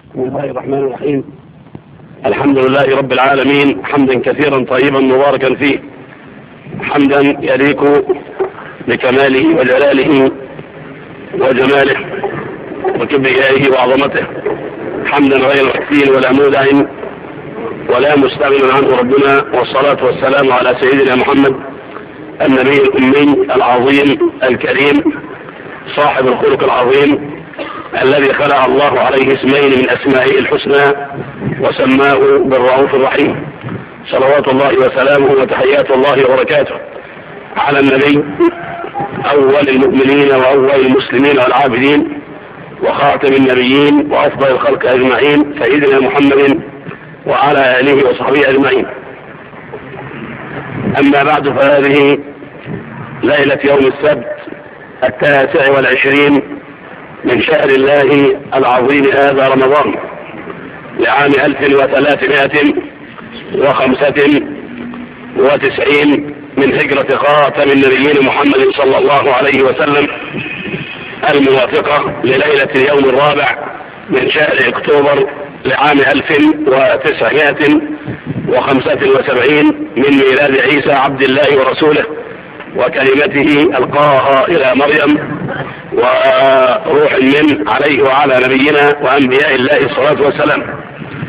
بسم الله الرحمن الرحيم الحمد لله رب العالمين حمدا كثيرا طيبا مباركا فيه حمدا يليق بكماله وجلاله وجماله وكبريائه وعظمته حمدا غير محسين ولا مودع ولا مستغن عنه ربنا والصلاة والسلام على سيدنا محمد النبي الأمي العظيم الكريم صاحب الخلق العظيم الذي خلع الله عليه اسمين من أسمائه الحسنى وسماه بالرؤوف الرحيم صلوات الله وسلامه وتحيات الله وبركاته على النبي أول المؤمنين وأول المسلمين والعابدين وخاتم النبيين وأفضل الخلق أجمعين سيدنا محمد وعلى آله وصحبه أجمعين أما بعد فهذه ليلة يوم السبت التاسع والعشرين من شهر الله العظيم هذا رمضان لعام ألف وثلاثمائة وخمسة وتسعين من هجرة خاتم النبيين محمد صلى الله عليه وسلم الموافقة لليلة اليوم الرابع من شهر اكتوبر لعام ألف وتسعمائة وخمسة وسبعين من ميلاد عيسى عبد الله ورسوله وكلمته ألقاها إلى مريم وروح من عليه وعلى نبينا وأنبياء الله الصلاة والسلام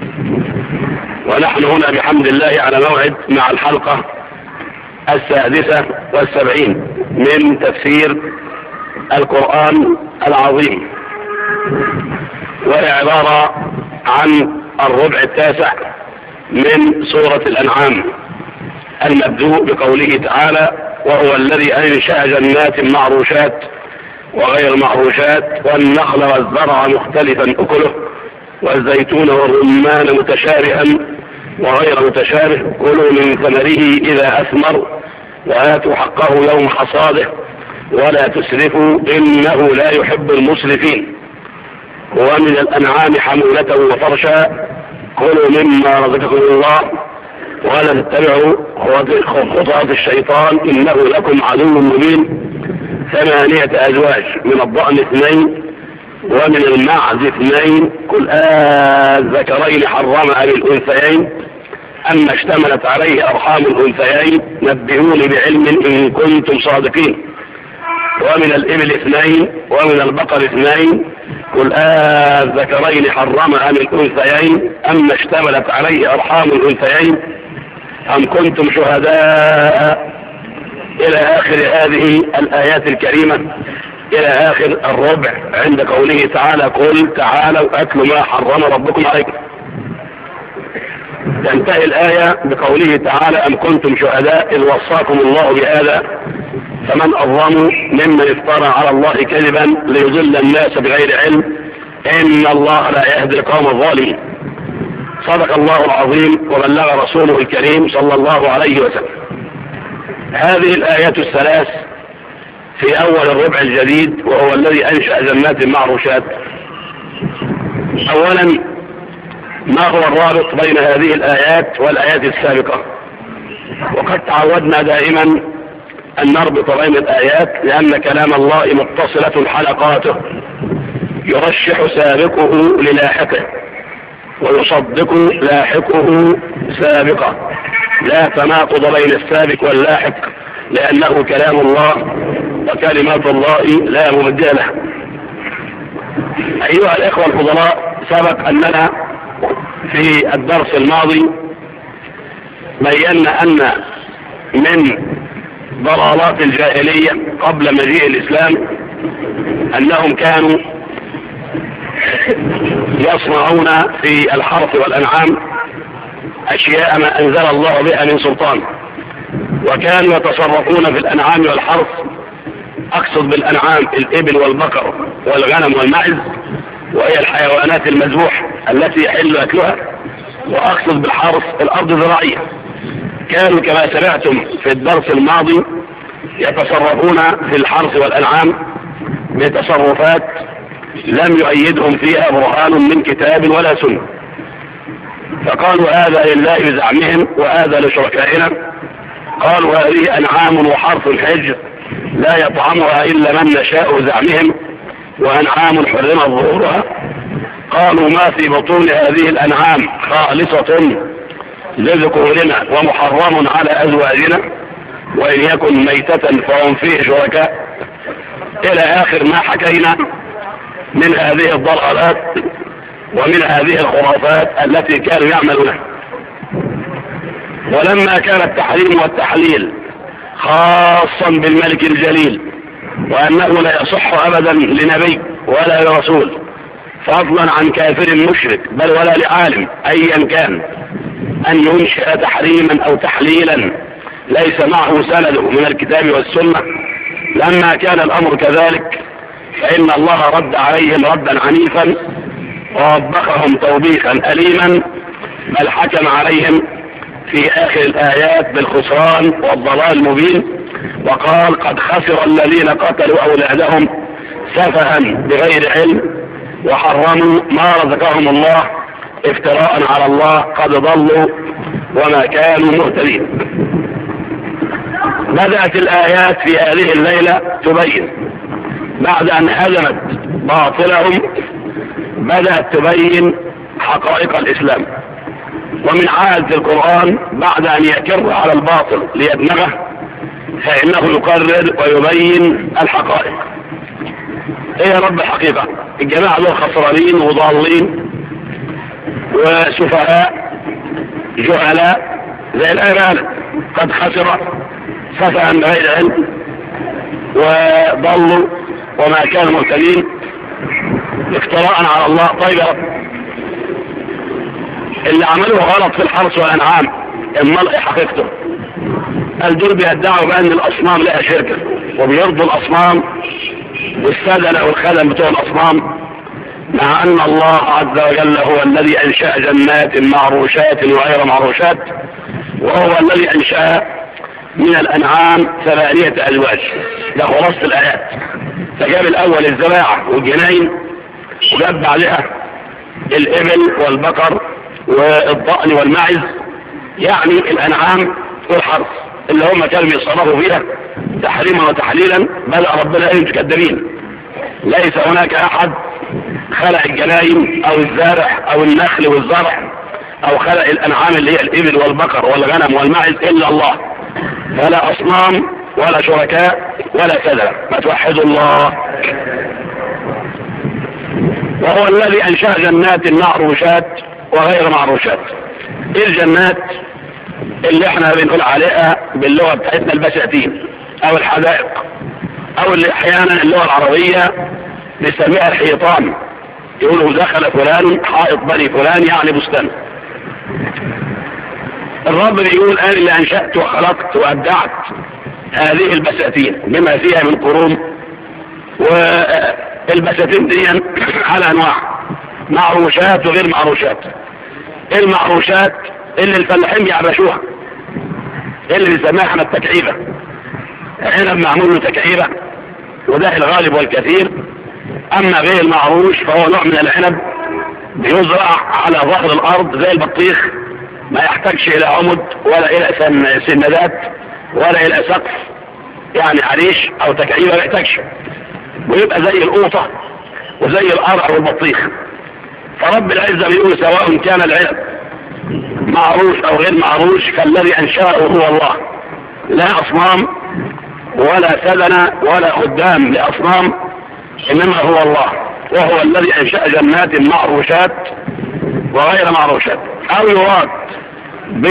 ونحن هنا بحمد الله على موعد مع الحلقة السادسة والسبعين من تفسير القرآن العظيم وهي عبارة عن الربع التاسع من سورة الأنعام المبدوء بقوله تعالى وهو الذي أنشأ جنات معروشات وغير معروشات والنخل والزرع مختلفا أكله والزيتون والرمان متشابها وغير متشابه كلوا من ثمره إذا أثمر وآتوا حقه يوم حصاده ولا تسرفوا إنه لا يحب المسرفين ومن الأنعام حمولة وفرشا كلوا مما رزقكم الله ولا تتبعوا خطوات الشيطان إنه لكم عدو مبين ثمانية أزواج من الضأن اثنين ومن المعز اثنين كل الذكرين حرم أم الأنثيين أما اشتملت عليه أرحام الأنثيين نبئوني بعلم إن كنتم صادقين ومن الإبل اثنين ومن البقر اثنين قل الذكرين حرم أم الأنثيين أما اشتملت عليه أرحام الأنثيين أم كنتم شهداء إلى آخر هذه الآيات الكريمة إلى آخر الربع عند قوله تعالى قل تعالوا أتلوا ما حرم ربكم عليكم تنتهي الآية بقوله تعالى أم كنتم شهداء إذ وصاكم الله بهذا فمن أظلم ممن افترى على الله كذبا ليضل الناس بغير علم إن الله لا يهدي القوم الظالمين صدق الله العظيم وبلغ رسوله الكريم صلى الله عليه وسلم هذه الآيات الثلاث في أول الربع الجديد وهو الذي أنشأ جنات معروشات أولا ما هو الرابط بين هذه الآيات والآيات السابقة وقد تعودنا دائما أن نربط بين الآيات لأن كلام الله متصلة حلقاته يرشح سابقه للاحقه ويصدق لاحقه سابقه لا تناقض بين السابق واللاحق لأنه كلام الله وكلمات الله لا مبدل له أيها الإخوة الفضلاء سبق أننا في الدرس الماضي بينا أن من ضلالات الجاهلية قبل مجيء الإسلام أنهم كانوا يصنعون في الحرث والأنعام أشياء ما أنزل الله بها من سلطان وكانوا يتصرفون في الأنعام والحرث أقصد بالأنعام الإبل والبقر والغنم والمعز وهي الحيوانات المذبوحة التي يحل أكلها وأقصد بالحرث الأرض الزراعية كانوا كما سمعتم في الدرس الماضي يتصرفون في الحرث والأنعام بتصرفات لم يؤيدهم فيها برهان من كتاب ولا سنة فقالوا هذا لله بزعمهم وهذا لشركائنا قالوا هذه أنعام وحرث حج لا يطعمها إلا من نشاء زعمهم وأنعام حرمت ظهورها قالوا ما في بطون هذه الأنعام خالصة لذكورنا ومحرم على أزواجنا وإن يكن ميتة فهم فيه شركاء إلى آخر ما حكينا من هذه الضلالات ومن هذه الخرافات التي كانوا يعملونها ولما كان التحريم والتحليل خاصا بالملك الجليل وأنه لا يصح أبدا لنبي ولا لرسول فضلا عن كافر مشرك بل ولا لعالم أيا كان أن ينشئ تحريما أو تحليلا ليس معه سند من الكتاب والسنة لما كان الأمر كذلك فإن الله رد عليهم ردا عنيفا ووبخهم توبيخا أليما بل حكم عليهم في آخر الآيات بالخسران والضلال المبين وقال قد خسر الذين قتلوا أولادهم سفها بغير علم وحرموا ما رزقهم الله افتراء على الله قد ضلوا وما كانوا مهتدين بدأت الآيات في هذه الليلة تبين بعد أن هزمت باطلهم بدأت تبين حقائق الإسلام ومن عادة القرآن بعد أن يكر على الباطل ليدمغه فإنه يقرر ويبين الحقائق ايه يا رب الحقيقة الجماعة دول خسرانين وضالين وسفهاء جهلاء زي الأيمان قد خسر سفها بغير علم وضلوا وما كانوا مهتدين افتراء على الله طيب يا رب اللي عملوه غلط في الحرث والانعام امال ايه حقيقته قال دول بيدعوا بان الاصنام لها شركه وبيرضوا الاصنام والسدنه والخدم بتوع الاصنام مع ان الله عز وجل هو الذي انشا جنات معروشات وغير معروشات وهو الذي انشا من الانعام ثمانيه ازواج ده خلاصه الايات فجاب الاول الزراعه والجناين وجاب بعدها الابل والبقر والضأن والمعز يعني الانعام والحرث اللي هم كانوا بيتصرفوا فيها تحريما وتحليلا بدأ ربنا ايه متكدبين ليس هناك احد خلق الجناين او الزارع او النخل والزرع او خلق الانعام اللي هي الابل والبقر والغنم والمعز الا الله فلا اصنام ولا شركاء ولا سدر ما توحدوا الله وهو الذي انشأ جنات معروشات وغير معروشات ايه الجنات اللي احنا بنقول عليها باللغة بتاعتنا البساتين او الحدائق او اللي احيانا اللغة العربية بيسميها الحيطان يقولوا دخل فلان حائط بني فلان يعني بستان الرب بيقول انا اللي انشأت وخلقت وابدعت هذه البساتين بما فيها من قرون والبساتين دي على انواع معروشات وغير معروشات المعروشات اللي الفلاحين بيعرشوها اللي بنسميها احنا التكعيبة عنب معمول له تكعيبة وده الغالب والكثير اما غير المعروش فهو نوع من العنب بيزرع على ظهر الارض زي البطيخ ما يحتاجش الى عمد ولا الى سندات ولا الى سقف يعني عريش او تكعيبة ما يحتاجش ويبقى زي القوطة وزي القرع والبطيخ فرب العزة بيقول سواء كان العنب معروش او غير معروش فالذي انشأه هو الله لا اصنام ولا سدن ولا خدام لاصنام انما هو الله وهو الذي انشأ جنات معروشات وغير معروشات او يراد ب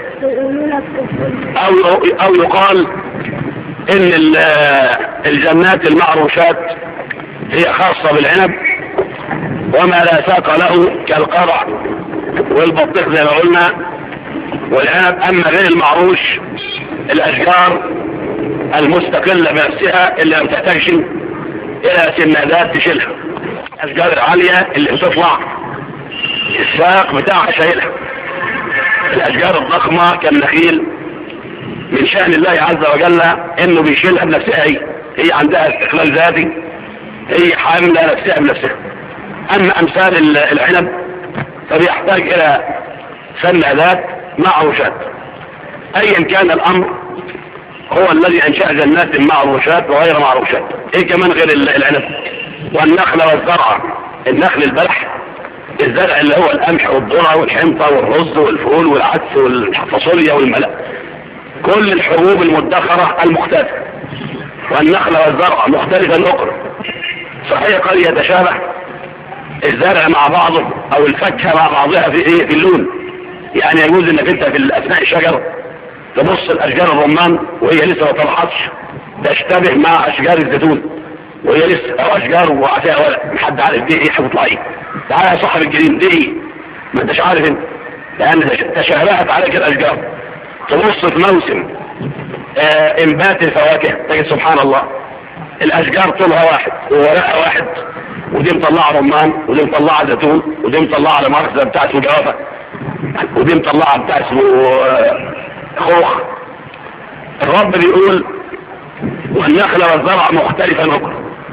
او او يقال ان الجنات المعروشات هي خاصة بالعنب وما لا ساق له كالقرع والبطيخ زي ما قلنا والعنب اما غير المعروش الاشجار المستقلة بنفسها اللي ما تحتاجش الى سنادات تشيلها الاشجار العالية اللي بتطلع الساق بتاعها شايلها الاشجار الضخمة كالنخيل من شأن الله عز وجل انه بيشيلها بنفسها هي هي عندها استقلال ذاتي هي حاملة نفسها بنفسها اما امثال العنب فبيحتاج الى سنادات معروشات ايا كان الامر هو الذي انشأ جنات معروشات وغير معروشات ايه كمان غير العنب والنخل والزرع النخل البلح الزرع اللي هو القمح والذره والحنطه والرز والفول والعدس والفاصوليا والملأ كل الحبوب المدخرة المختلفة والنخل والزرع مختلفا أخرى صحيح قد يتشابه الزرع مع بعضه او الفاكهه مع بعضها في ايه في اللون يعني يجوز انك انت في اثناء الشجر تبص الاشجار الرمان وهي لسه ما طلعتش تشتبه مع اشجار الزيتون وهي لسه او اشجار وفيها ولا محد عارف دي ايه هتطلع ايه تعالى يا صاحب الجريم دي ايه ما انتش عارف انت لان تشابهت عليك الاشجار تبص في موسم آه انبات الفواكه تجد سبحان الله الاشجار طولها واحد وورقها واحد ودي مطلعه رمان ودي مطلعه زيتون ودي مطلعه لمركزه بتاع اسمه جوافه ودي مطلعه بتاع اسمه خوخ الرب بيقول والنخل والزرع مختلفا اخرى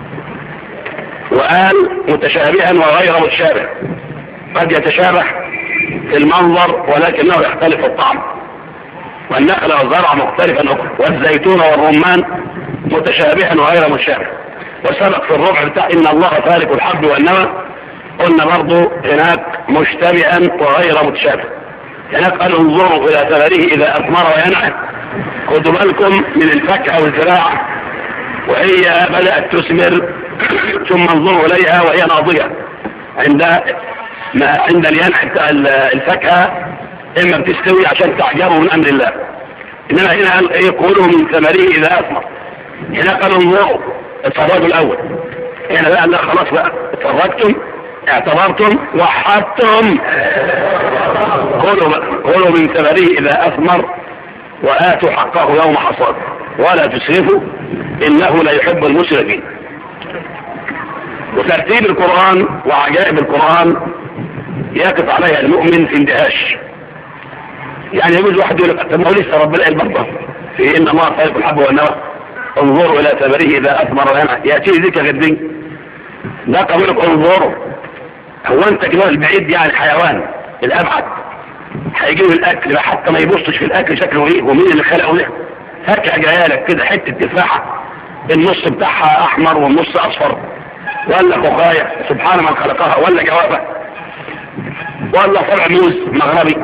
وقال متشابها وغير متشابه قد يتشابه في المنظر ولكنه يختلف في الطعم والنخل والزرع مختلفا اخرى والزيتون والرمان متشابها وغير متشابه وسبق في الربع بتاع ان الله فارق الحب والنوى قلنا برضه هناك مشتبها وغير متشابه هناك قالوا انظروا الى ثمره اذا اثمر وينعم خدوا بالكم من الفاكهه والزراعه وهي بدات تثمر ثم انظروا اليها وهي ناضجه عند ما عند الينع بتاع الفاكهه اما بتستوي عشان تعجبوا من امر الله انما هنا قال ايه قولوا من ثمره اذا اثمر هنا قالوا انظروا اتفرجوا الاول هنا بقى لا خلاص بقى اتفرجتم اعتبرتم وحدتم قولوا بقى قولوا من ثمره اذا اثمر واتوا حقه يوم حصاد ولا تسرفوا انه لا يحب المسرفين وترتيب القرآن وعجائب القرآن يقف عليها المؤمن في اندهاش يعني يجوز واحد يقول لك طب ما هو لسه ربنا قال برضه في ان الله خالق الحب والنوى انظروا الى ثمره اذا اثمر وينعى ياتي ذيك غير دي ده قبيلك انظروا هو انت كده البعيد يعني حيوان الابعد هيجيب الاكل حتى ما يبصش في الاكل شكله ايه ومين اللي خلقه ده فاكهه جايه لك كده حته تفاحه النص بتاعها احمر والنص اصفر ولا فقايه سبحان من خلقها ولا جوابه ولا فرع موز مغربي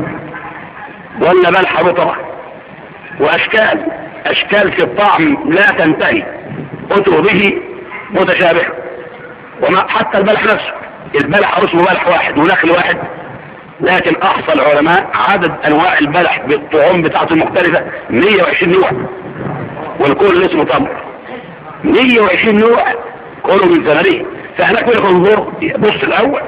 ولا بلحة رطبة واشكال اشكال في الطعم لا تنتهي اتوا به متشابه وما حتى البلح نفسه البلح اسمه بلح واحد ونخل واحد لكن احصى العلماء عدد انواع البلح بالطعوم بتاعته المختلفة 120 نوع والكل اسمه تمر 120 نوع كله من ثمانية فهناك يقول لك انظر بص الاول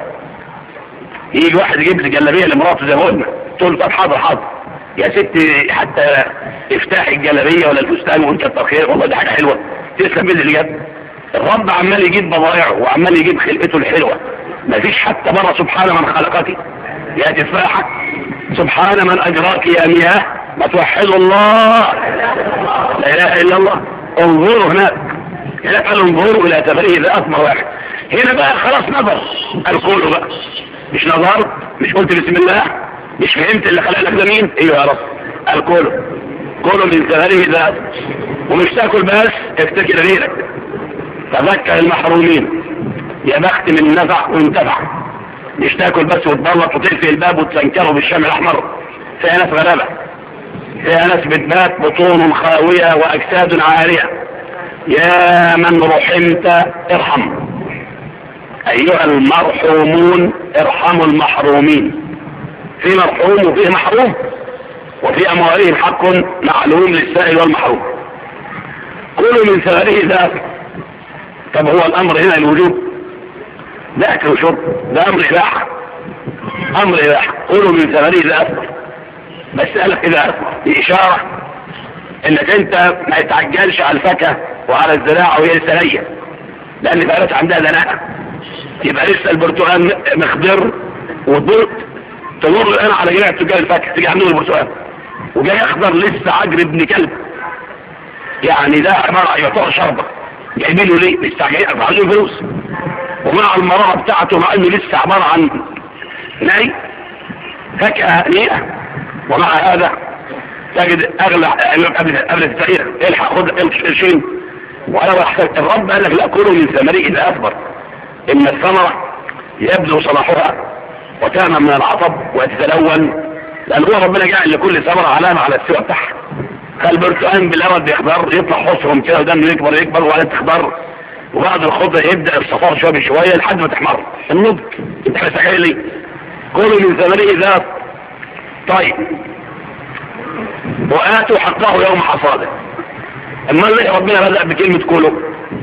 يجي واحد يجيب لي جلابيه لمراته زي ما قلنا تقول له طب حاضر حاضر يا ستي حتى افتحي الجلابيه ولا الفستان وانت الترخير والله دي حاجه حلوه تسلم بيد اللي جاب الرب عمال يجيب بضائعه وعمال يجيب خلقته الحلوه مفيش حتى بره سبحان من خلقك يا تفاحه سبحان من اجراك يا مياه ما توحدوا الله لا اله الا الله انظروا هناك هناك قالوا انظروا الى تفريه اذا اثمر واحد هنا بقى خلاص نظر القول بقى مش نظرت مش قلت بسم الله مش فهمت اللي خلق لك ده مين ايوه يا رب الكل كله من ثمره ذات ومش تاكل بس افتكر غيرك تذكر المحرومين يا بخت من نفع وانتفع مش تاكل بس وتبلط وتقفل الباب وتسنكره بالشمع الاحمر فيها ناس غلابه فيها ناس بتبات بطون خاويه واجساد عاريه يا من رحمت ارحم ايها المرحومون ارحموا المحرومين في مرحوم وفيه محروم وفي اموالهم حق معلوم للسائل والمحروم كلوا من ثمره ذات طب هو الامر هنا الوجوب ده اكل وشرب ده امر اباحه امر اباحه كلوا من ثمره ذات بس قالك اذا اثمر دي اشاره انك انت ما يتعجلش على الفاكهه وعلى الزراعه وهي لسه نيه لان فعلت عندها دناءه يبقى لسه البرتقال مخضر وضرط تمر الان على جميع تجار الفاكهه تيجي عندهم البرتقال وجاي اخضر لسه عجر ابن كلب يعني ده عباره يعتبر شربه جايبينه ليه مستعجلين عايزين فلوس ومع المراره بتاعته مع انه لسه عباره عن ناي فاكهه نيئه ومع هذا تجد اغلى قبل قبل التغيير الحق خد قرشين ولو احسن الرب قال لك لا كلوا من ثمره اذا اكبر ان الثمرة يبدو صلاحها وتعمل من العطب وتتلون لان هو ربنا جعل لكل ثمرة علامة على السوى بتاعها فالبرتقال بالاول بيخضر يطلع حصرهم كده ودانه يكبر يكبر وبعدين تخضر وبعد الخضر يبدا الصفار شويه بشويه لحد ما تحمر النضج انت متخيل ليه كلوا من ثمره ذات طيب واتوا حقه يوم حصاده اما ليه ربنا بدا بكلمه كلوا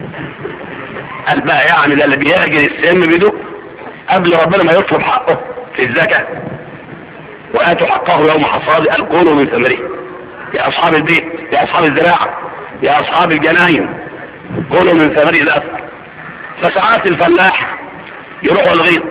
قال بقى يعني ده اللي بيهاجر السم بيدق قبل ربنا ما يطلب حقه في الزكاه واتوا حقه يوم حصاده قال كلوا من ثمره يا اصحاب البيت يا اصحاب الزراعه يا اصحاب الجناين كلوا من ثمر الأثر فساعات الفلاح يروح الغيط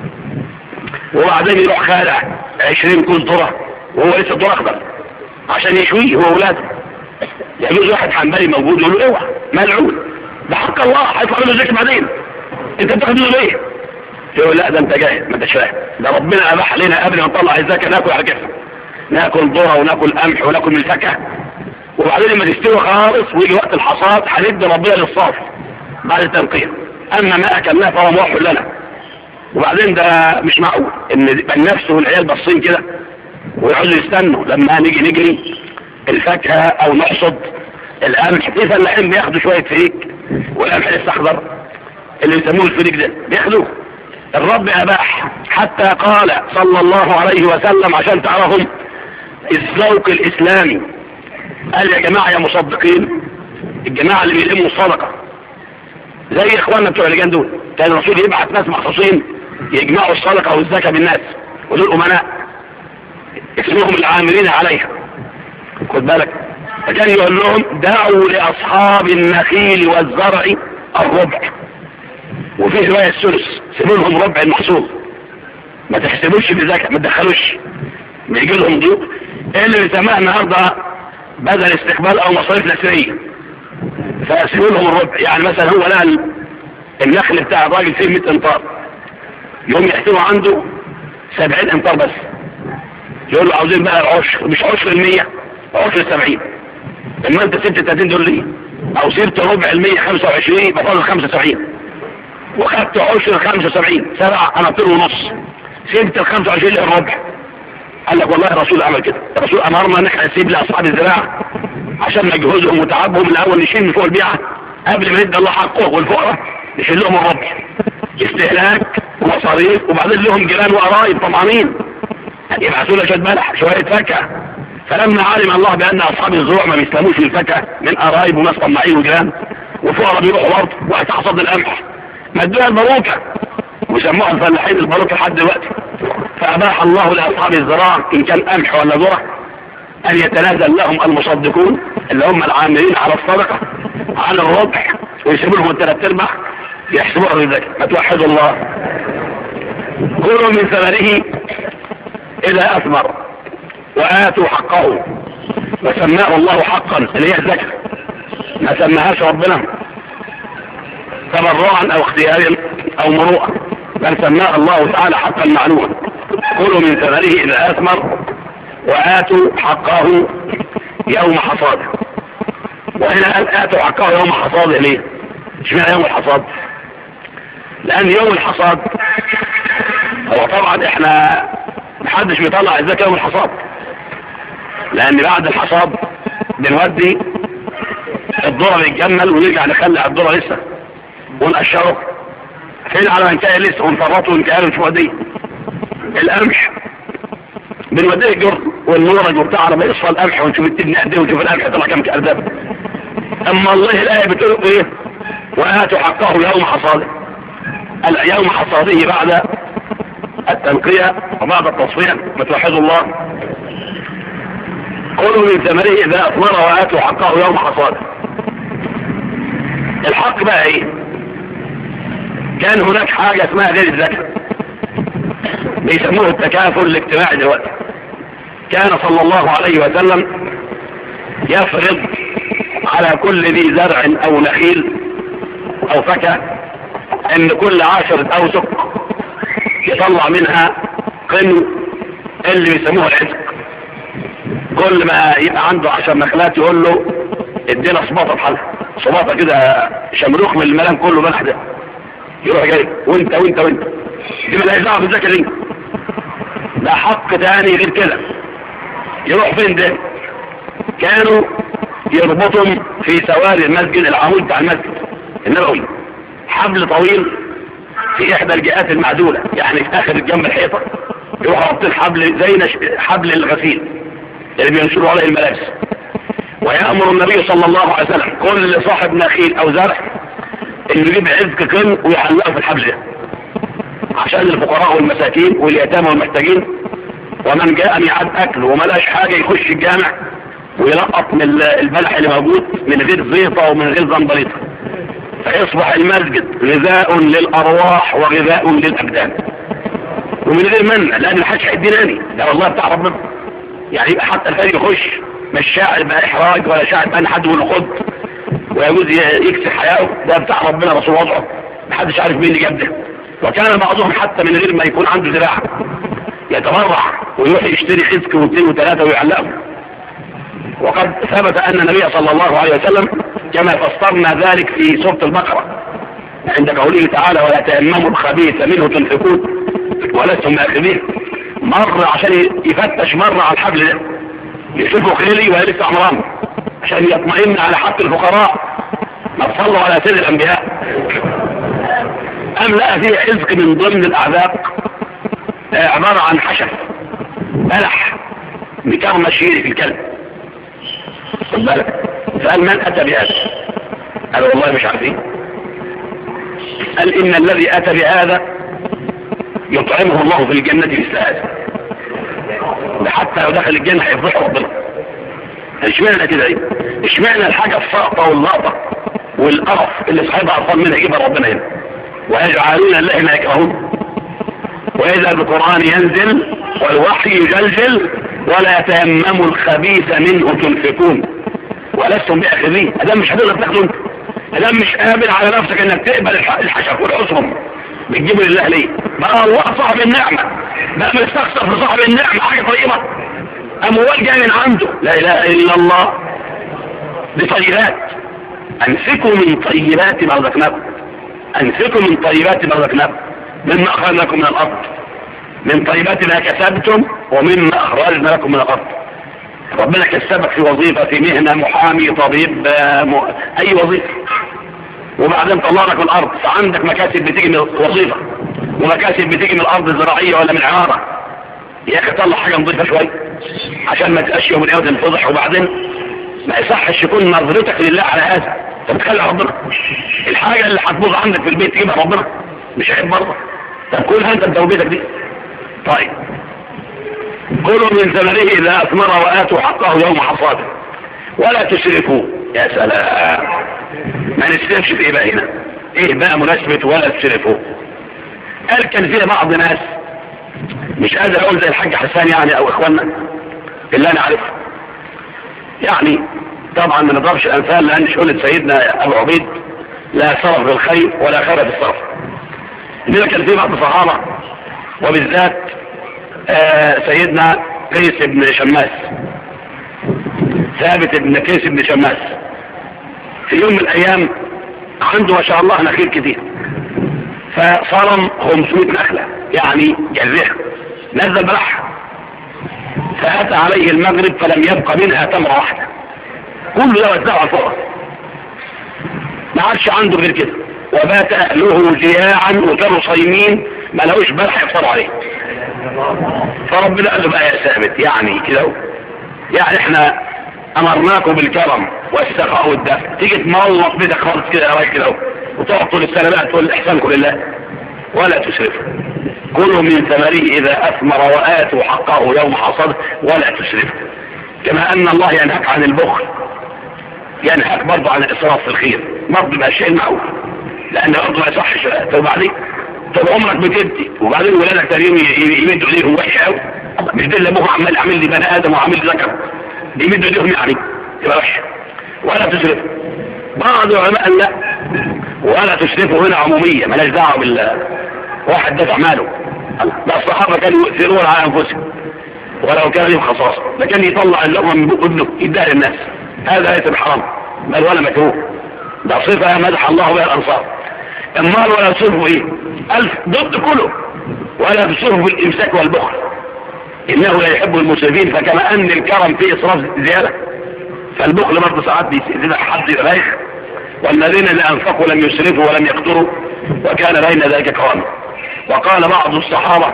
وبعدين يروح خالع عشرين كل ذرة وهو لسه الذرة اخضر عشان يشويه هو ولاده يجوز واحد حنبلي موجود يقول له اوعى ملعون ده حق الله هيطلع منه زيت بعدين انت بتاخد منه ليه؟ يقول لا ده انت جاهل ما انتش فاهم ده ربنا اباح لنا قبل ما نطلع الزكاه ناكل على كيفنا ناكل ذره وناكل قمح وناكل من الفاكهه وبعدين لما تستوي خالص ويجي وقت الحصاد هندي ربنا للصاف بعد التنقية اما ما اكلناه فهو موحد لنا وبعدين ده مش معقول ان يبقى النفس والعيال باصين كده ويقعدوا يستنوا لما نيجي نجري الفاكهه او نحصد القمح في فلاحين بياخدوا شويه فريك والقمح لسه اخضر اللي يسموه الفريك ده بياخدوه الرب اباح حتى قال صلى الله عليه وسلم عشان تعرفهم الذوق الاسلامي قال يا جماعة يا مصدقين الجماعة اللي بيلموا الصدقة زي اخواننا بتوع اللجان دول كان الرسول يبعث ناس مخصوصين يجمعوا الصدقة والزكاة بالناس ودول امناء اسمهم العاملين عليها خد بالك فكان يقول لهم دعوا لاصحاب النخيل والزرع الربع وفي رواية الثلث سيبوا لهم ربع المحصول ما تحسبوش بزكاة ما تدخلوش بيجي لهم ضيوف ايه اللي بيسموها النهارده بدل استقبال او مصاريف نسرية فاسيبوا لهم الربع يعني مثلا هو لقى النخل بتاع الراجل فيه 100 امتار يوم يحسبوا عنده 70 امتار بس يقول له عاوزين بقى العشر مش عشر المية عشر 70 اما انت سبت 30 دول ليه او سبت ربع المية 25 يبقى فاضل 75 وخدت عشر 75 سبع اناطير ونص سبت ال 25 للربع قال لك والله الرسول عمل كده الرسول امرنا ان احنا نسيب لاصحاب الزراعه عشان مجهودهم وتعبهم الاول نشيل من فوق البيعه قبل ما ندي الله حقه والفقراء نشيل لهم الربع استهلاك ومصاريف وبعدين لهم جيران وقرايب طمعانين يبعثوا لنا شويه ملح شويه فاكهه فلما علم الله بان اصحاب الزروع ما بيسلموش الفاكهه من قرايب وناس طماعين وجيران وفقراء بيروحوا برضه وهتحصد القمح مدوها الباروكه وسموها الفلاحين الباروكه لحد دلوقتي فأباح الله لأصحاب الزراعة إن كان قمح ولا ذرة أن يتنازل لهم المصدقون اللي هم العاملين على الصدقة على الربح ويسيبوا لهم الثلاث ارباع يحسبوها بذلك ما توحدوا الله كلوا من ثمره إذا أثمر وآتوا حقه وسماه الله حقا اللي هي الزكاة ما سماهاش ربنا تبرعا أو اختيارا أو مروءا بل سماها الله تعالى حقا معلوما كلوا من ثمره إذا أثمر وآتوا حقه يوم حصاده وهنا قال آتوا حقه يوم حصاده ليه؟ اشمعنى يوم الحصاد؟ لأن يوم الحصاد هو طبعا احنا محدش بيطلع الزكاة يوم الحصاد لأن بعد الحصاد بنودي الذرة بيتجمل ونرجع نخلع الذرة لسه ونقشره فين على من كان لسه ونفرطه ونكاله مش موديه القمح بنوديه الجر والنور الجر بتاع لما يصفى القمح ونشوف التبن قد ايه ونشوف القمح طلع كام كرداب اما الله الايه بتقول ايه واتوا حقه يوم حصاده يوم حصاده بعد التنقية وبعد التصفية بتوحدوا الله كلوا من ثمره اذا اثمر واتوا حقه يوم حصاده الحق بقى ايه كان هناك حاجة اسمها غير الزكاة بيسموه التكافل الاجتماعي دلوقتي كان صلى الله عليه وسلم يفرض على كل ذي زرع او نخيل او فكة ان كل عشرة اوسق يطلع منها قن اللي بيسموه العتق كل ما يبقى عنده عشر نخلات يقول له ادينا صباطة بحالها صباطة كده شمروخ من الملام كله بلح ده يروح جاي وانت وانت وانت دي مالهاش دعوه بالذكر دي ده حق تاني غير كده يروح فين ده كانوا يربطهم في سواري المسجد العمود بتاع المسجد النبوي حبل طويل في احدى الجهات المعدولة يعني في اخر جنب الحيطة يروح ربط الحبل زي نش... حبل الغسيل اللي بينشروا عليه الملابس ويأمر النبي صلى الله عليه وسلم كل صاحب نخيل او زرع انه يجيب عزك كن ويحلقه في الحبل ده عشان الفقراء والمساكين واليتامى والمحتاجين ومن جاء ميعاد اكل وملاش حاجة يخش الجامع ويلقط من البلح اللي موجود من غير زيطة ومن غير زنبليطة فيصبح المسجد غذاء للأرواح وغذاء للأبدان ومن غير منع لأن الحاج هيديناني ده والله بتاع ربنا يعني يبقى حتى الفجر يخش مش شاعر بقى إحراج ولا شاعر بقى حد يقول خد ويجوز يكسر حياته ده بتاع ربنا رسول وضعه محدش عارف مين اللي جاب ده وكان بعضهم حتى من غير ما يكون عنده زراعة يتبرع ويروح يشتري خزك واثنين وثلاثة ويعلقهم وقد ثبت أن النبي صلى الله عليه وسلم كما فسرنا ذلك في سورة البقرة عند قوله تعالى ولا تيمموا الخبيث منه تنفقون ولستم مآخذين مر عشان يفتش مرة على الحبل ده يشوفه خليلي وهي لسه عمران عشان يطمئن على حق الفقراء ما تصلوا على سيد الأنبياء أم لقى فيه عزق من ضمن الأعذاب عبارة عن حشف بلح بكرم شيري في الكلب خد بالك فقال من أتى بهذا قال والله مش عارفين قال إن الذي أتى بهذا يطعمه الله في الجنة مثل هذا حتى لو دخل الجنة هيفضح ربنا اشمعنى كده ايه اشمعنى الحاجة الساقطة واللقطة والقرف اللي صاحبها عرفان منها يجيبها ربنا هنا ويجعلون الله ما يكرهون وإذا القرآن ينزل والوحي يجلجل ولا تيمموا الخبيث منه تنفقون ولستم بأخذين أدام مش هتقدر تاخده انت أدام مش قابل على نفسك انك تقبل الحشر والعصرم بتجيبه لله ليه بقى الله صاحب النعمة بقى مستخسر في صاحب النعمة حاجة طيبة أموال جاي من عنده لا إله إلا الله بطيبات أنفقوا من طيبات ما رزقناكم أنفقوا من طيبات ما رزقناكم مما أخرجناكم من الأرض من طيبات ما كسبتم ومما أخرجنا لكم من الأرض ربنا كسبك في وظيفة في مهنة محامي طبيب م... أي وظيفة وبعدين طلعنا من الأرض فعندك مكاسب بتيجي من الوظيفة ومكاسب بتيجي من الأرض الزراعية ولا من عمارة يا أخي طلع حاجة نظيفة شوية عشان ما تبقاش يوم الأيام تنفضح وبعدين ما يصحش يكون نظرتك لله على هذا طب تخلي ربنا الحاجة اللي هتبوظ عندك في البيت تجيبها ربنا مش عيب برضه طب كلها انت بتوبيتك دي طيب كلوا من ثمره إذا أثمر وآتوا حقه يوم حصاده ولا تسرفوا يا سلام ما نسرفش في إيه بقى هنا إيه بقى مناسبة ولا تسرفوا قال كان فيه بعض ناس مش قادر أقول زي الحاج حسان يعني أو إخواننا اللي أنا أعرفه يعني طبعا ما نضربش الأمثال لأن شغلة سيدنا أبو عبيد لا صرف بالخير ولا خير بالصرف إنما كان فيه بعض الصحابة وبالذات آه سيدنا قيس بن شماس ثابت بن قيس بن شماس في يوم من الايام عنده ما شاء الله نخيل كتير فصرم 500 نخلة يعني جزيها نزل بلحها فأتى عليه المغرب فلم يبق منها تمرة واحدة كل ده وزعه على الفقراء ما عادش عنده غير كده وبات أهله جياعا وكانوا صايمين ما لهوش بلح يفطروا عليه فربنا قال له بقى يا ثابت يعني كده يعني احنا امرناكم بالكرم والسخاء والدفع تيجي تموط بيتك خالص كده رايح كده وتقعد طول السنه بقى تقول احسانكم لله ولا تسرفوا كلوا من ثمره اذا اثمر واتوا حقه يوم حصده ولا تسرفوا كما ان الله ينهاك عن البخل ينهاك برضه عن الاسراف في الخير برضه يبقى شيء معروف لان برضه ما يصحش طب بعدين طب عمرك بتدي وبعدين ولادك تانيين يمدوا ايديهم وحشه قوي مش ده اللي ابوه عمال عامل لي بني ادم وعامل لي ذكر يمدوا ايديهم يعني يبقى وحشه ولا تسرف بعض العلماء قال لا ولا تسرفوا هنا عموميه مالهاش دعوه بال واحد دفع ماله لا الصحابه كانوا يؤثرون على انفسهم ولو كان لهم خصاصه لكن يطلع اللقمه من بق ابنه يديها للناس هذا ليس بحرام بل ولا مكروه ده صفه مدح الله بها الانصار المال ولا يصرفه ايه الف ضد كله ولا تصرفه بالامساك والبخل انه لا يحب المسرفين فكما ان الكرم فيه اصراف زياده فالبخل برضه ساعات بيزيد حد رايخ والذين اللي انفقوا لم يسرفوا ولم يقتروا وكان بين ذلك قواما وقال بعض الصحابه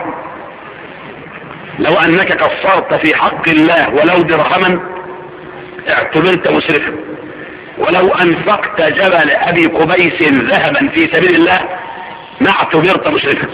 لو انك قصرت في حق الله ولو درهما اعتبرت مسرفا ولو انفقت جبل ابي قبيس ذهبا في سبيل الله ما اعتبرت مسرفا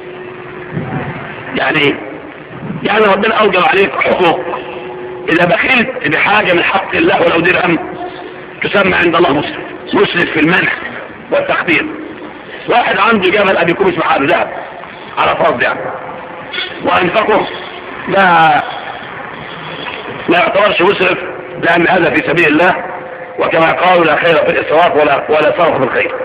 يعني ايه يعني ربنا اوجب عليك حقوق اذا بخلت بحاجة من حق الله ولو درهم تسمى عند الله مسرف مسرف في المنع والتقدير واحد عنده جبل ابي قبيس محل ذهب على فرض يعني وانفقه لا لا يعتبرش مسرف لان هذا في سبيل الله وكما قالوا لا خير في الاسراف ولا ولا صرف في الخير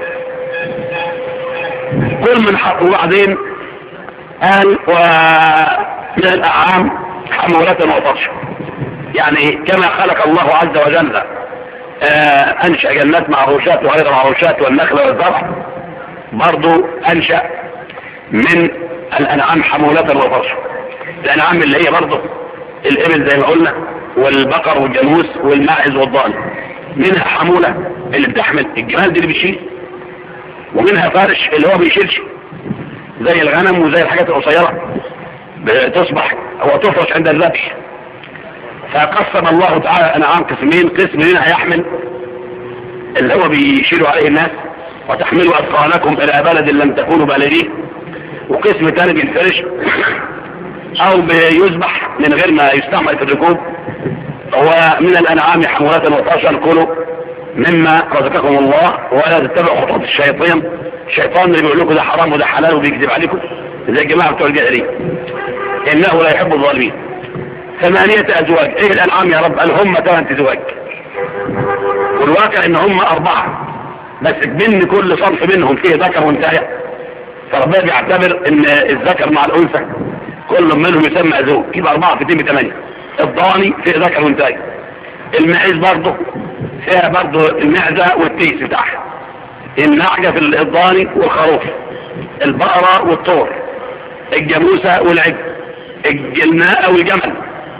كل من حق وبعدين قال ومن الاعام حمولة وطرش يعني كما خلق الله عز وجل آه انشأ جنات معروشات وغير معروشات والنخل والزرع برضو انشأ من الانعام حمولة وطرش الانعام اللي هي برضو الابل زي ما قلنا والبقر والجاموس والماعز والضان منها حمولة اللي بتحمل الجمال دي اللي بيشيل ومنها فارش اللي هو بيشيلش زي الغنم وزي الحاجات القصيرة بتصبح او تفرش عند الذبح فقسم الله تعالى انعام قسمين قسم منها يحمل اللي هو بيشيلوا عليه الناس وتحملوا اثقالكم الى بلد لم تكونوا بالغيه وقسم ثاني بينفرش او بيذبح من غير ما يستعمل في الركوب ومن الانعام حمولات وطاشا كلوا مما رزقكم الله ولا تتبعوا خطوات الشيطان الشيطان اللي بيقول لكم ده حرام وده حلال وبيكذب عليكم زي الجماعه بتوع الجاهليه انه لا يحب الظالمين ثمانية ازواج ايه الانعام يا رب قال هم ثمان ازواج والواقع ان هم اربعة بس من كل صنف منهم فيه ذكر وانتهى فربنا بيعتبر ان الذكر مع الانثى كل منهم يسمى زوج يبقى اربعة في اتنين بثمانية الضاني فيه ذكر وانتهى المعيز برضه فيها برضه المعزة والتيس بتاعها النعجة في الضاني والخروف البقرة والطور الجاموسة والعجل الجلناء والجمل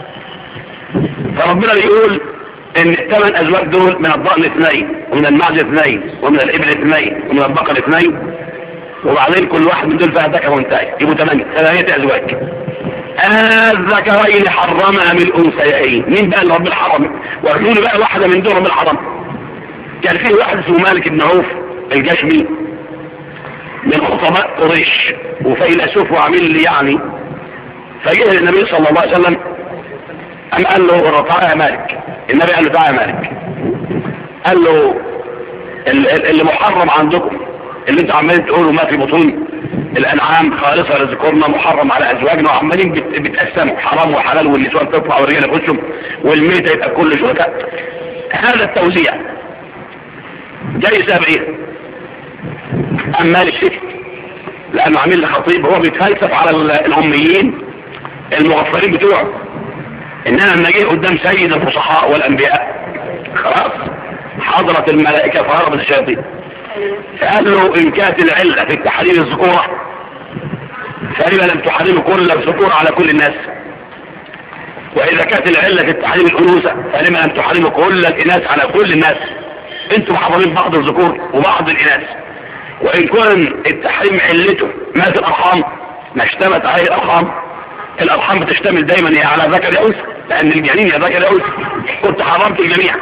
فربنا بيقول ان الثمان ازواج دول من الضأن اثنين ومن المعز اثنين ومن الابل اثنين ومن البقر اثنين وبعدين كل واحد من دول فيها ذكر وانتهي يبقوا ثمانية ثمانية ازواج الذكرين حرمها من الانثيين مين بقى اللي رب الحرم وقالوا لي بقى واحدة من دول رب الحرم كان فيه واحد اسمه مالك بن عوف الجشمي من خطباء قريش وفيلسوف وعمل لي يعني فجه النبي صلى الله عليه وسلم أم قال له تعالى يا مالك النبي قال له تعالى يا مالك قال له اللي محرم عندكم اللي انتوا عمالين تقولوا ما في بطون الانعام خالصة لذكورنا محرم على ازواجنا وعمالين بتقسموا حرام وحلال والنسوان تطلع والرجال يخشوا والميتة يبقى كل شركاء هذا التوزيع جاي سبب ايه ام مالك سكت لانه عامل لي خطيب هو بيتفلسف على الاميين المغفرين بتوعه انما لما جه قدام سيد الفصحاء والانبياء خلاص حضرت الملائكة فهربت الشياطين فقال له ان كانت العلة في التحريم الذكورة فلما لم تحرم كل الذكور على كل الناس واذا كانت العلة في التحريم الانوثة فلما لم تحرم كل الاناث على كل الناس انتم محرمين بعض الذكور وبعض الاناث وان كان التحريم علته ما في الارحام ما اشتمت عليه الارحام الارحام بتشتمل دايما يا على ذكر يا انثى لان الجنين يا ذكر يا انثى كنت حرمت الجميع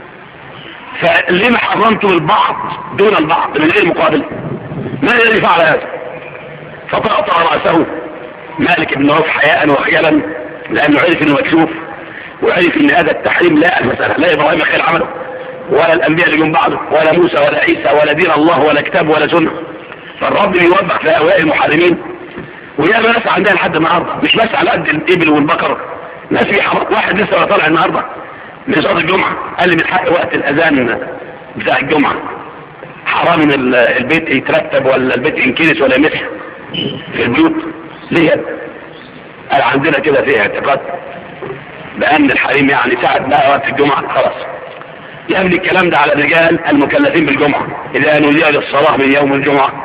فلما حرمتم البعض دون البعض من غير مقابل ما الذي فعل هذا فطأطأ رأسه مالك بن عوف حياء وخجلا لانه عرف انه مكشوف وعرف ان هذا التحريم لا المسألة لا ابراهيم خير عمله ولا الانبياء اللي من بعده ولا موسى ولا عيسى ولا دين الله ولا كتاب ولا سنة فالرب بيوبخ في هؤلاء المحرمين ويا ناس عندها لحد النهارده مش بس على قد الابل والبقر ناس بيحرم واحد لسه طالع النهارده من صلاه الجمعه قال لي من حق وقت الاذان بتاع الجمعه حرام ان البيت يترتب ولا البيت ينكنس ولا يمسح في البيوت ليه قال عندنا كده فيه اعتقاد بان الحريم يعني ساعه بقى وقت الجمعه خلاص يبني الكلام ده على الرجال المكلفين بالجمعه اذا نودي للصلاه من يوم الجمعه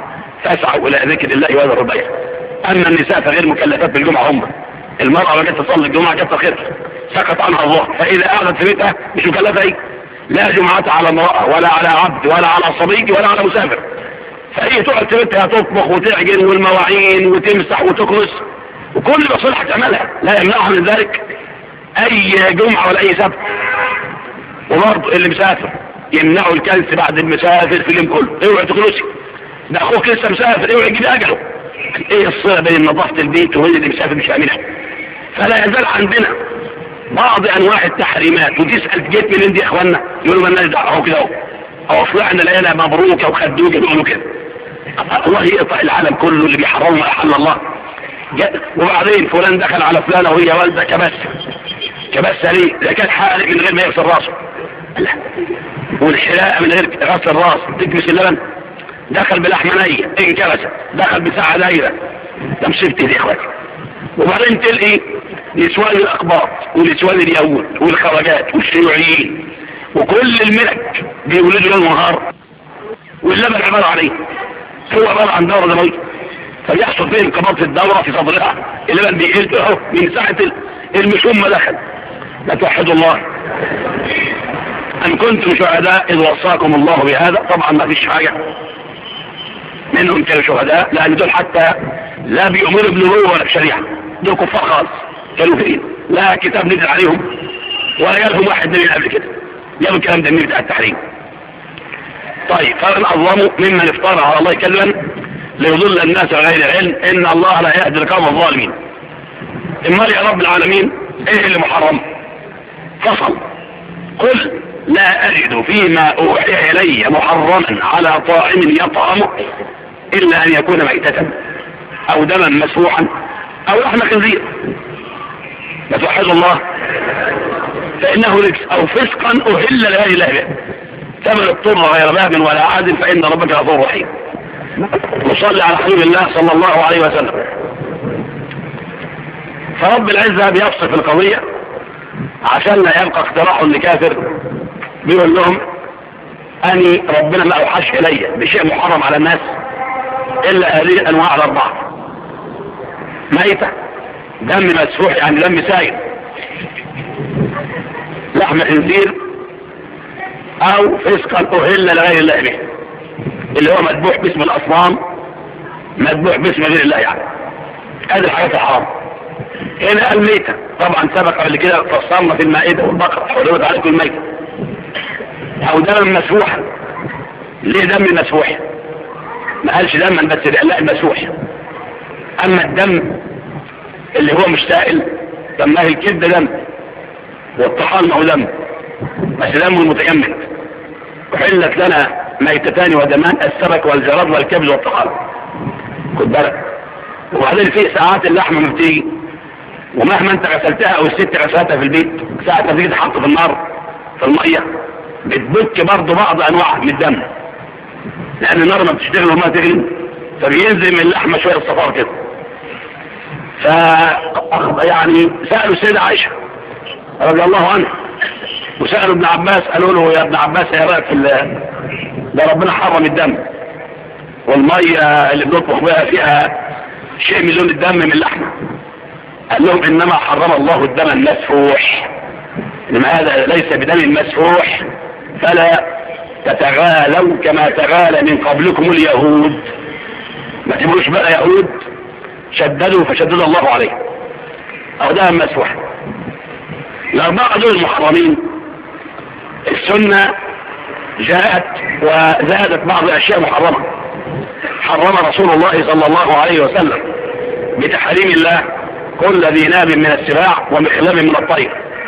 فاسعوا الى ذكر الله وذروا البيع اما النساء فغير مكلفات بالجمعه هم المرأة ما جت تصلي الجمعة جت خير سقط عنها الله فإذا قعدت في بيتها مش مكلفة ايه لا جمعة على امرأة ولا على عبد ولا على صبي ولا على مسافر فهي تقعد في بيتها تطبخ وتعجن والمواعين وتمسح وتكنس وكل مصلحة تعملها لا يمنعها من ذلك اي جمعة ولا اي سبت وبرضه اللي مسافر يمنعوا الكلس بعد المسافر في اليوم كله اوعي تكنسي ده اخوك لسه مسافر اوعي تجيب اجله ايه الصلة بين نظافة البيت وبين اللي مسافر مش عاملها فلا يزال عندنا بعض انواع التحريمات وتسأل جيت من دي يا اخوانا يقولوا مالناش دعوه اهو كده اهو او طلعنا لقينا مبروكه وخدوجه يقولوا كده الله يقطع العالم كله اللي بيحرمه ما احل الله وبعدين فلان دخل على فلانه وهي والده كبس كبس ليه ده كان حالق من غير ما يغسل راسه والحلاقه من غير غسل الراس تكبس اللبن دخل بلحمه نيه انكبست دخل بساعه دايره ده مصيبتي دي يا اخواتي وبعدين تلقي نسوان الاقباط ونسوان اليهود والخواجات والشيوعيين وكل الملك بيولدوا ليل ونهار واللبن عباره عن ايه؟ هو عباره عن دوره دمويه فبيحصل فيه انقباض في الدوره في صدرها اللبن بيقل اهو من ساعه المشوم ما دخل لا توحدوا الله أم كنتم شهداء إذ وصاكم الله بهذا طبعا ما فيش حاجة منهم كانوا شهداء لأن دول حتى لا بيؤمنوا بنبوة ولا بشريعة دول كفار خالص كانوا فين لا كتاب نزل عليهم ولا جالهم واحد نبي قبل كده جابوا الكلام ده من بتاع التحريم طيب فمن أظلموا ممن افترى على الله كذبا ليضل الناس بغير علم إن الله لا يهدي القوم الظالمين امال يا رب العالمين ايه اللي محرم فصل قل لا أجد فيما أوحي إلي محرما على طاعم يطعمه إلا أن يكون ميتة أو دما مسفوحا أو لحم خنزير فتوحد الله فإنه رجس أو فسقا أهل لغير الله به ثمن اضطر غير باب ولا عاد فإن ربك غفور رحيم نصلي على حبيب الله صلى الله عليه وسلم فرب العزة بيفصل في القضية عشان لا يبقى اقتراح لكافر بيقول لهم أني ربنا ما أوحش إلي بشيء محرم على الناس إلا هذه الأنواع الأربعة ميتة دم مسفوح يعني دم سائل لحم خنزير أو فسقا أهل لغير الله به اللي هو مذبوح باسم الأصنام مذبوح باسم غير الله يعني هذه الحاجات الحرام هنا الميتة طبعا سبق قبل كده فصلنا في المائدة والبقرة حرمت عليكم الميتة او دما مسفوحا ليه دم مسفوح ما قالش دما بس لا مسفوح اما الدم اللي هو مش سائل طب ما هي الكبده دم والطحال ما هو دم بس دم المتجمد وحلت لنا ميتتان ودمان السمك والجراد والكبد والطحال خد بالك وبعدين في ساعات اللحمه ما بتيجي ومهما انت غسلتها او الست غسلتها في البيت ساعة ما تيجي تحط في النار في الميه بتبك برضه بعض انواع من الدم لان النار ما بتشتغل وما تغلي فبينزل من اللحمه شويه الصفار كده ف يعني سالوا السيده عائشه رضي الله عنها وسالوا ابن عباس قالوا له يا ابن عباس يا رايك في ده ربنا حرم الدم والميه اللي بنطبخ بها فيها شيء من لون الدم من اللحمه قال لهم انما حرم الله الدم المسفوح انما هذا ليس بدم مسفوح فلا تتغالوا كما تغالى من قبلكم اليهود ما تبقوش بقى يهود شددوا فشدد الله عليه او دم مسفوح الاربعه دول المحرمين السنه جاءت وزادت بعض الاشياء محرمه حرم رسول الله صلى الله عليه وسلم بتحريم الله كل ذي ناب من السباع ومخلب من الطير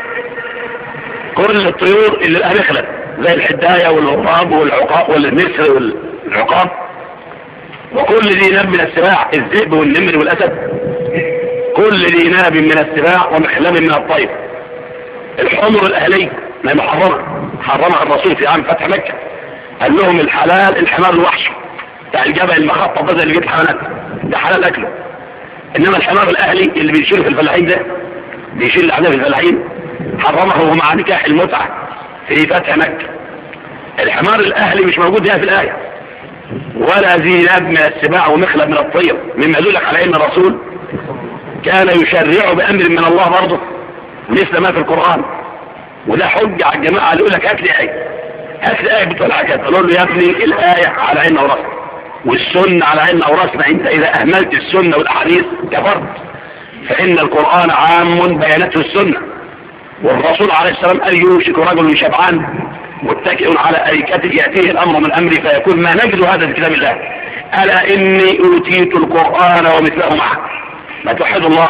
كل الطيور اللي لها مخلب زي الحداية والغراب والعقاب والنسر والعقاب وكل ذي ناب من السباع الذئب والنمر والأسد كل ذي ناب من السباع ومخلب من الطير الحمر الأهلية ما هي محرمة حرمها الرسول في عام فتح مكة قال لهم الحلال الحمار الوحشي بتاع الجبل المخطط ده اللي بيجيب حيوانات ده حلال اكله انما الحمار الاهلي اللي بيشيل في الفلاحين ده بيشيل الاعداء في الفلاحين حرمه مع نكاح المتعة في فتح مكة الحمار الاهلي مش موجود هنا في الايه ولا ذي من السباع ومخلب من الطير مما يدلك على ان الرسول كان يشرع بامر من الله برضه مثل ما في القرآن وده حجة على الجماعة اللي يقول لك هات لي آية هات لي آية بتقول حاجات قالوا له يا ابني الآية على عيننا وراسنا والسنة على عيننا وراسنا انت اذا اهملت السنة والاحاديث كفرت فان القرآن عام بيانته السنة والرسول عليه السلام قال يوشك رجل شبعان متكئ على أيكته يأتيه الأمر من أمري فيكون ما نجد هذا في كتاب الله ألا إني أوتيت القرآن ومثله معه ما توحد الله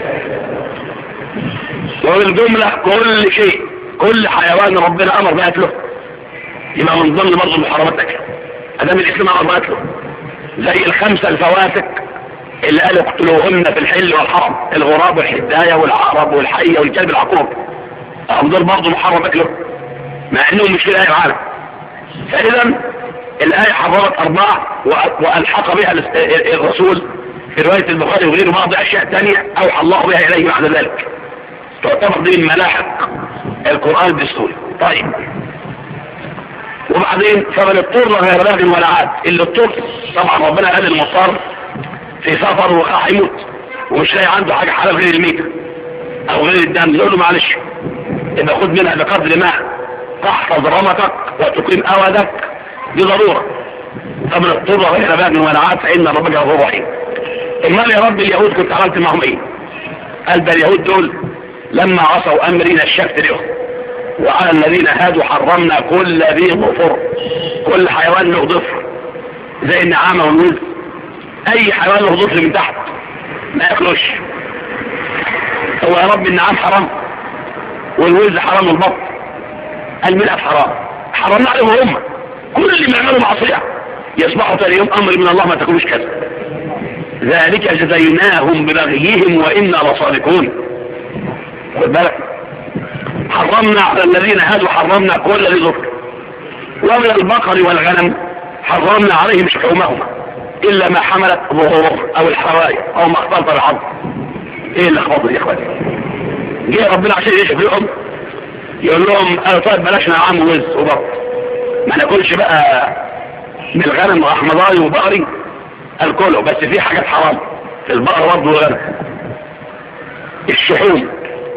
وبالجملة كل شيء كل حيوان ربنا أمر بقتله يبقى من ضمن برضه محرماتك أدام الإسلام أمر بقتله زي الخمسة الفواتك اللي قالوا اقتلوهن في الحل والحرم الغراب والحداية والعقرب والحية والكلب العقوب دول برضه محرم أكله مع انهم مش في الآية معانا فإذا الآية حرمت أربعة وألحق بها الرسول في رواية البخاري وغيره بعض أشياء تانية أوحى الله بها إليه بعد ذلك تعتبر دي من ملاحق القرآن الدستوري طيب وبعدين فمن اضطر غير باغ ولا عاد اللي اضطر طبعا ربنا قال المصار في سفر وقع يموت ومش لاقي عنده حاجة حلال غير الميتة او غير الدم يقول له معلش يبقى خد منها بقدر ما تحفظ رمتك وتقيم اودك دي ضرورة فمن اضطر غير باغ ولا عاد فإن ربك غفور رحيم امال يا رب اليهود كنت عملت معهم ايه قال ده اليهود دول لما عصوا امري نشفت لهم وعلى الذين هادوا حرمنا كل ذي ظفر كل حيوان له ظفر زي النعامة والوز اي حيوان له ظفر من تحت ما ياكلوش هو يا رب النعام حرام والوز حرام البط الملأ حرام حرمنا عليهم هم كل اللي بيعملوا معصية يصبحوا ثاني يوم امر من الله ما تكونوش كذا ذلك جزيناهم ببغيهم وإنا لصادقون خد بالك حرمنا على الذين هادوا حرمنا كل ذي ظفر ومن البقر والغنم حرمنا عليهم شحومهما إلا ما حملت ظهورهم أو الحوايا أو ما اختلط العظم إيه اللي اخبطوا يا إخواني جه ربنا عشان يشف لهم يقول لهم أنا طيب بلاش نعام ووز وبط ما ناكلش بقى من الغنم وأحمضاي وبقري الكله بس في حاجات حرام في البقر برضه والغنم الشحوم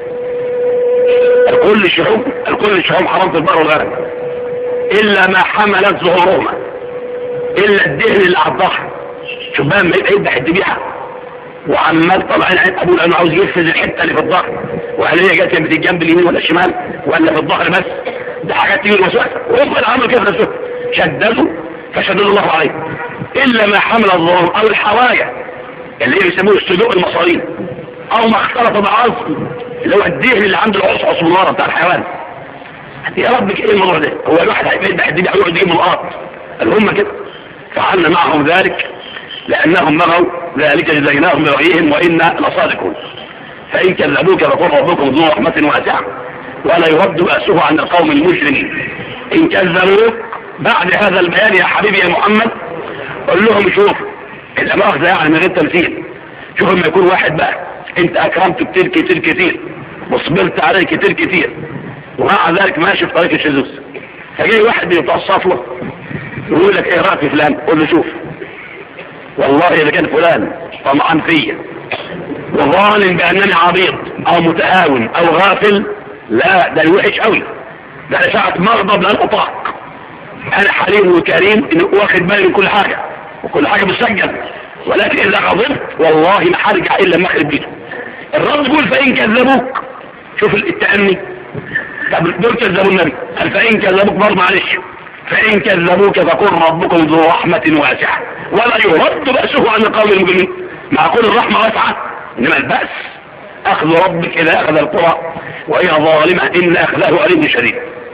الكل الشحوم الكل الشحوم حرام في البقر والغنم الا ما حملت ظهورهما الا الدهن اللي على الظهر شوف بقى لما يبقى يذبح الذبيحه وعمال طبعا ابوه لانه عاوز ينفذ الحته اللي في الظهر وهل هي جت من الجنب اليمين ولا الشمال ولا في الظهر بس ده حاجات تيجي الوسواس وهم اللي عملوا كده في نفسهم شددوا فشدد الله عليه إلا ما حمل الظهور أو الحوايا اللي هي بيسموه الصدوق المصارين أو ما اختلط بعظم اللي هو الدهن اللي عنده العصعص والنار بتاع الحيوان يا ربك ايه الموضوع ده هو الواحد هيبقى الدنيا هيقعد يجيب ملقاط قال هم كده فعلنا معهم ذلك لأنهم بغوا ذلك جزيناهم بغيهم وإنا لصادقون فإن كذبوك فقل ربكم ذو رحمة واسعة ولا يرد بأسه عن القوم المجرمين إن كذبوك بعد هذا البيان يا حبيبي يا محمد قول لهم شوف الأماخذة يعني من غير تمثيل شوف لما يكون واحد بقى انت اكرمت كتير كتير كتير وصبرت عليه كتير كتير ومع ذلك ماشي في طريق الشذوذ فجاي واحد بيتوصف له يقول لك ايه رايك في فلان قول له شوف والله اذا كان فلان طمعان فيا وظالم بانني عبيط او متهاون او غافل لا ده الوحش قوي ده ساعة مغضب لن اطاق انا حليم وكريم واخد بالي من كل حاجة وكل حاجة بتسجل ولكن اذا غضبت والله ما هرجع الا ما اخرب بيته الرب يقول فان كذبوك شوف التأني طب دول كذبوا النبي قال فان كذبوك برضه معلش فان كذبوك فقل ربكم ذو رحمة واسعة ولا يرد بأسه عن القوم المجرمين مع كل الرحمة واسعة انما البأس اخذ ربك اذا اخذ القرى وهي ظالمة ان اخذه عليم شديد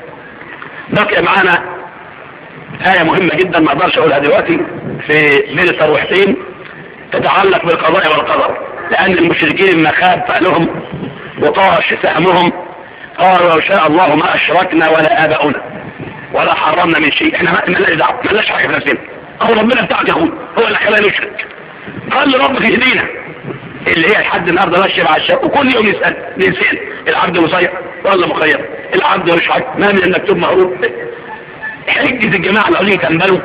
بقي معانا آية مهمة جدا ما اقدرش اقولها دلوقتي في بين الترويحتين تتعلق بالقضاء والقدر لان المشركين ما خاب فعلهم وطاش سهمهم قالوا لو شاء الله ما اشركنا ولا اباؤنا ولا حرمنا من شيء احنا ما لناش دعوه ما لناش حاجه في نفسنا او ربنا بتاعك يا اخوي هو اللي خلانا نشرك قال لربك يهدينا اللي هي لحد النهارده ماشيه مع الشر وكل يوم يسال الانسان العبد مسير ولا مخير العبد مش حاجه ما من المكتوب مهروب حجه الجماعه اللي عاوزين يكملوا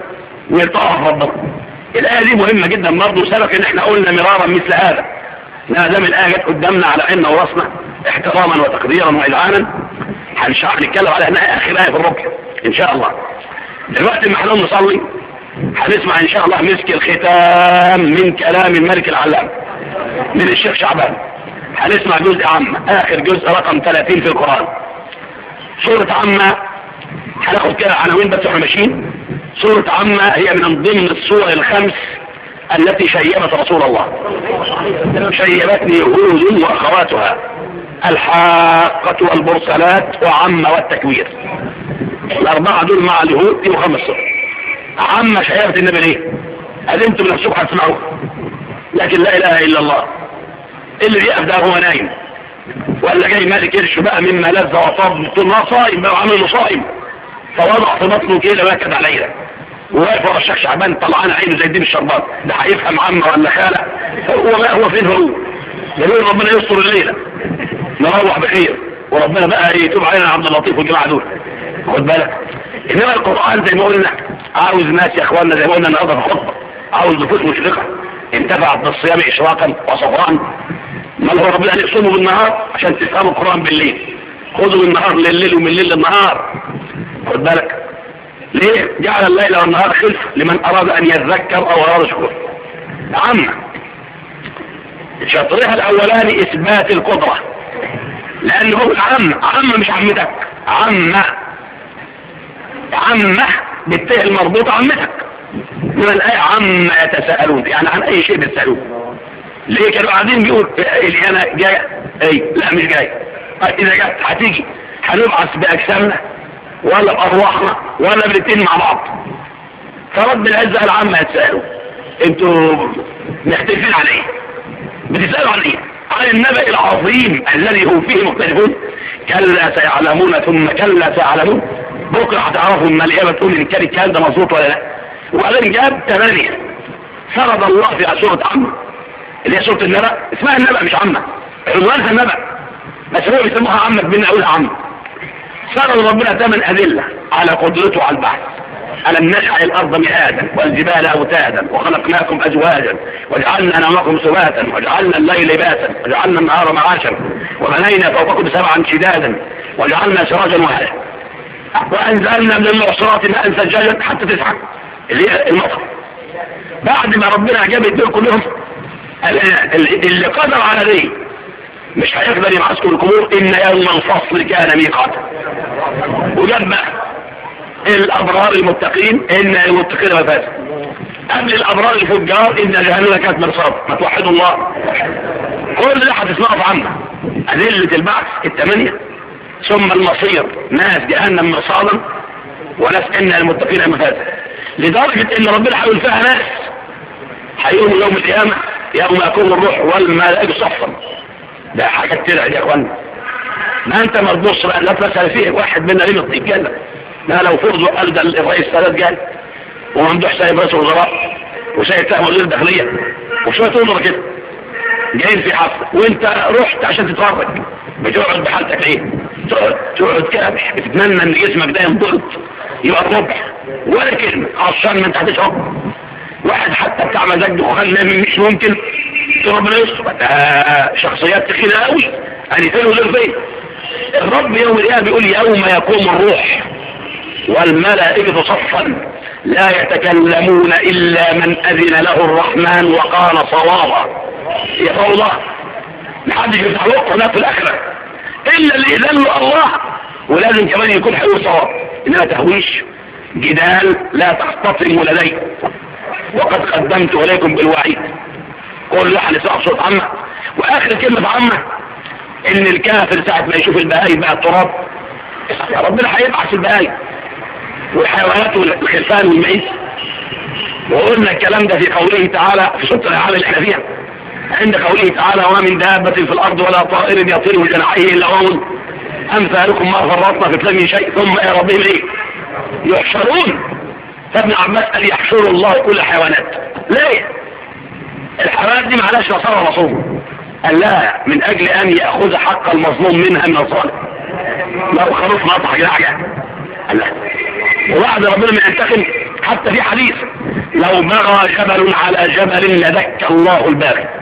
ويلطاها في ربنا الآية دي مهمة جدا برضه سبق ان احنا قلنا مرارا مثل هذا ما دام الآية جت قدامنا على عيننا وراسنا احتراما وتقديرا وإذعانا هنشرح نتكلم على انها آخر آية في الركن إن شاء الله دلوقتي ما احنا نصلي هنسمع إن شاء الله مسك الختام من كلام الملك العلام من الشيخ شعبان هنسمع جزء عامة آخر جزء رقم 30 في القرآن سورة عامة هناخد كده عناوين بس احنا ماشيين سورة عامة هي من ضمن السور الخمس التي شيبت رسول الله شيبتني هود وأخواتها الحاقة والمرسلات وعامة والتكوير الأربعة دول مع اليهود دي خمس سور عامة شيبت النبي ليه؟ هل انتم بنفسكم هتسمعوه لكن لا إله إلا الله اللي بيقف ده هو نايم ولا جاي مالك قرش بقى مما لذ وطاب طول ما صايم بقى وعامل له صايم فوضع في بطنه كده واكد علينا وواقف ورا الشيخ شعبان طلعان عينه زي الدين الشربات ده هيفهم عمه ولا خاله هو ما هو فين هو يقول ربنا يستر الليله نروح بخير وربنا بقى يتوب علينا عبد اللطيف والجماعه دول خد بالك انما القران زي ما قلنا عاوز ناس يا اخواننا زي ما قلنا النهارده في الخطبه عاوز نفوس مشرقه انتفعت بالصيام اشراقا وصفران ما هو ربنا قال يصوموا بالنهار عشان تفهموا القران بالليل خذوا بالنهار لليل ومن الليل للنهار خد بالك ليه جعل الليل والنهار خلف لمن اراد ان يذكر او اراد شكر عامة شطرها الاولاني اثبات القدرة لان هو العامة عامة مش عمتك عامة عامة بالتاء المربوطة عمتك من الآية عما يتساءلون يعني عن أي شيء بيتسألون ليه كانوا قاعدين بيقول اللي أنا جاي أي لا مش جاي إذا جت هتيجي هنبعث بأجسامنا ولا بأرواحنا ولا بالاثنين مع بعض فرب العزة العامة يتسألوا انتوا مختلفين عن ايه بتسألوا عن ايه عن النبأ العظيم الذي هم فيه مختلفون كلا سيعلمون ثم كلا سيعلمون بكرة هتعرفوا ما الإجابة تقول إن كان الكلام ده مظبوط ولا لا وبعدين جاب ثمانية فرض الله في سورة عامة اللي هي سورة النبأ اسمها النبأ مش عامة عنوانها النبأ بس هو بيسموها عامة بينا نقولها عامة فرض ربنا ثمان أدلة على قدرته على البحث ألم نجعل الأرض مهادا والجبال أوتادا وخلقناكم أزواجا وجعلنا نومكم سباتا وجعلنا الليل لباسا وجعلنا النهار معاشا وبنينا فوقكم سبعا شدادا وجعلنا سراجا وهاجا وأنزلنا من المعصرات ماء ثجاجا حتى تسعة اللي هي المطر بعد ما ربنا جاب الدول كلهم اللي قدر على دي مش هيقدر يمعسكم القبور إن يوم الفصل كان ميقاتا وجاب بقى الأبرار المتقين إن المتقين مفاز قبل الأبرار الفجار إن جهنم كانت مرصاد ما توحدوا الله كل ده هتسمعه في عامة أدلة البعث الثمانية ثم المصير ناس جهنم مرصادا وناس إن المتقين مفاز لدرجة إن ربنا هيقول فيها ناس هيقوم يوم القيامة يوم يكون الروح والملائكة صفا ده حاجة ترعب يا اخوان ما انت ما تبص بقى لا تسأل فيه واحد منا ليه يطيب جنة ما لو فرضوا قال ده الرئيس سادات جاي وممدوح سايب رئيس وزراء وسايب تهم وزير الداخلية وشوية تنظر كده جايين في حفل وانت رحت عشان تتفرج بتقعد بحالتك ايه تقعد تقعد كده بتتمنى ان جسمك ده ينضغط يبقى الربع ولا كلمة عشان ما انت هتشعر واحد حتى بتاع مزاج دخان مش ممكن ربنا يستر ده شخصيات تخينة قوي يعني فين وزير فين الرب يوم القيامة بيقول يوم يقوم الروح والملائكة صفا لا يتكلمون إلا من أذن له الرحمن وقال صوابا يا الله محدش يفتح له هناك في الآخرة إلا اللي إذن له الله ولازم كمان يكون حلو صواب إنها تهويش جدال لا تحتطم لدي وقد قدمت إليكم بالوعيد قول له هنسمع صوت عامة وآخر كلمة عامة إن الكافر ساعة ما يشوف البهايم بقى التراب ربنا هيبعث البهايم والحيوانات والخلفان والمعيز وقلنا الكلام ده في قوله تعالى في سورة الأعلى اللي احنا فيها عند قوله تعالى وما من دابة في الأرض ولا طائر يطير بجناحيه إلا أمم أمثالكم ما فرطنا في كتاب شيء ثم إلى ربهم إيه يحشرون فابن عباس قال يحشر الله كل الحيوانات ليه الحيوانات دي معلاش نصارى رسول قال لا من أجل أن يأخذ حق المظلوم منها من الظالم لو خروف نطح جاعجة قال لا وبعد ربنا ما ينتقم حتى في حديث لو بغى جبل على جبل لدك الله الباغي